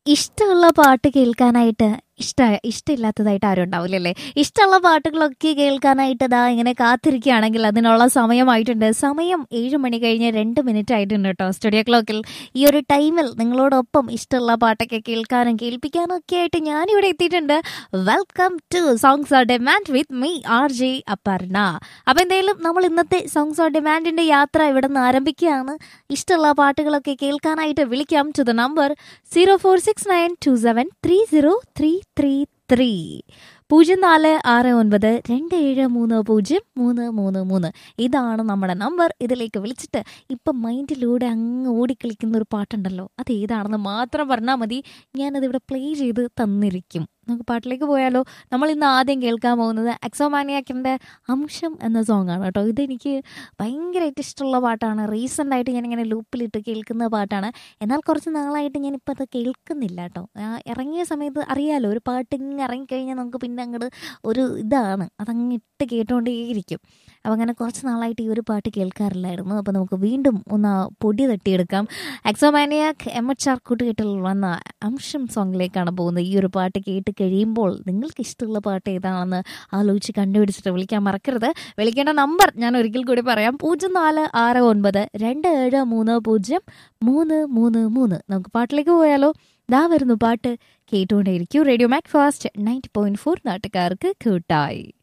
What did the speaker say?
ഇഷ്ടമുള്ള പാട്ട് കേൾക്കാനായിട്ട് ഇഷ്ട ഇഷ്ടമില്ലാത്തതായിട്ട് ആരും ഉണ്ടാവില്ലല്ലേ ഇഷ്ടമുള്ള പാട്ടുകളൊക്കെ കേൾക്കാനായിട്ട് ദാ ഇങ്ങനെ കാത്തിരിക്കുകയാണെങ്കിൽ അതിനുള്ള സമയമായിട്ടുണ്ട് സമയം ഏഴ് മണി കഴിഞ്ഞ് രണ്ട് മിനിറ്റ് ആയിട്ടുണ്ട് കേട്ടോ സ്റ്റുഡിയോ ക്ലോക്കിൽ ഈ ഒരു ടൈമിൽ നിങ്ങളോടൊപ്പം ഇഷ്ടമുള്ള പാട്ടൊക്കെ കേൾക്കാനും കേൾപ്പിക്കാനും ഒക്കെ ആയിട്ട് ഞാനിവിടെ എത്തിയിട്ടുണ്ട് welcome to songs on demand with me R J Aparna അപ്പം എന്തായാലും നമ്മൾ ഇന്നത്തെ സോങ്സ് ഓൺ ഡിമാൻഡിന്റെ യാത്ര ഇവിടെ നിന്ന് ആരംഭിക്കുകയാണ് ഇഷ്ടമുള്ള പാട്ടുകളൊക്കെ കേൾക്കാനായിട്ട് വിളിക്കാം to the number zero four six nine two seven three zero three three three പൂജ്യം നാല് ആറ് ഒൻപത് രണ്ട് ഏഴ് മൂന്ന് പൂജ്യം മൂന്ന് മൂന്ന് മൂന്ന് ഇതാണ് നമ്മുടെ നമ്പർ ഇതിലേക്ക് വിളിച്ചിട്ട് ഇപ്പം മൈൻഡിലൂടെ അങ്ങ് ഓടിക്കളിക്കുന്ന ഒരു പാട്ടുണ്ടല്ലോ അത് ഏതാണെന്ന് മാത്രം പറഞ്ഞാൽ മതി ഞാനതിവിടെ പ്ലേ ചെയ്ത് തന്നിരിക്കും നമുക്ക് പാട്ടിലേക്ക് പോയാലോ നമ്മൾ ഇന്ന് ആദ്യം കേൾക്കാൻ പോകുന്നത് എക്സോമാനിയാക്കിൻ്റെ അംശം എന്ന സോങ് ആണ് കേട്ടോ ഇതെനിക്ക് ഭയങ്കരമായിട്ട് ഇഷ്ടമുള്ള പാട്ടാണ് റീസെൻ്റ് ആയിട്ട് ഞാനിങ്ങനെ ലൂപ്പിലിട്ട് കേൾക്കുന്ന പാട്ടാണ് എന്നാൽ കുറച്ച് നാളായിട്ട് ഞാനിപ്പോൾ അത് കേൾക്കുന്നില്ല കേട്ടോ ആ ഇറങ്ങിയ സമയത്ത് അറിയാലോ ഒരു പാട്ട് ഇങ്ങനെ ഇറങ്ങിക്കഴിഞ്ഞാൽ നമുക്ക് പിന്നെ അങ്ങോട്ട് ഒരു ഇതാണ് അതങ്ങ് ഇട്ട് കേട്ടുകൊണ്ടേയിരിക്കും അപ്പം അങ്ങനെ കുറച്ച് നാളായിട്ട് ഈ ഒരു പാട്ട് കേൾക്കാറില്ലായിരുന്നു അപ്പോൾ നമുക്ക് വീണ്ടും ഒന്ന് ആ പൊടി തട്ടിയെടുക്കാം എക്സോമാനിയാക്ക് എം എച്ച് ആർ കൂട്ടുകെട്ടിൽ വന്ന അംശം സോങ്ങിലേക്കാണ് പോകുന്നത് ഈ ഒരു പാട്ട് കേട്ട് കഴിയുമ്പോൾ നിങ്ങൾക്ക് ഇഷ്ടമുള്ള പാട്ട് ഏതാണെന്ന് ആലോചിച്ച് കണ്ടുപിടിച്ചിട്ട് വിളിക്കാൻ മറക്കരുത് വിളിക്കേണ്ട നമ്പർ ഞാൻ ഒരിക്കൽ കൂടി പറയാം പൂജ്യം നാല് ആറ് ഒൻപത് രണ്ട് ഏഴ് മൂന്ന് പൂജ്യം മൂന്ന് മൂന്ന് മൂന്ന് നമുക്ക് പാട്ടിലേക്ക് പോയാലോ ദാ വരുന്നു പാട്ട് കേട്ടുകൊണ്ടേയിരിക്കും radio Macfast ninety point four നാട്ടുകാർക്ക് കൂട്ടായി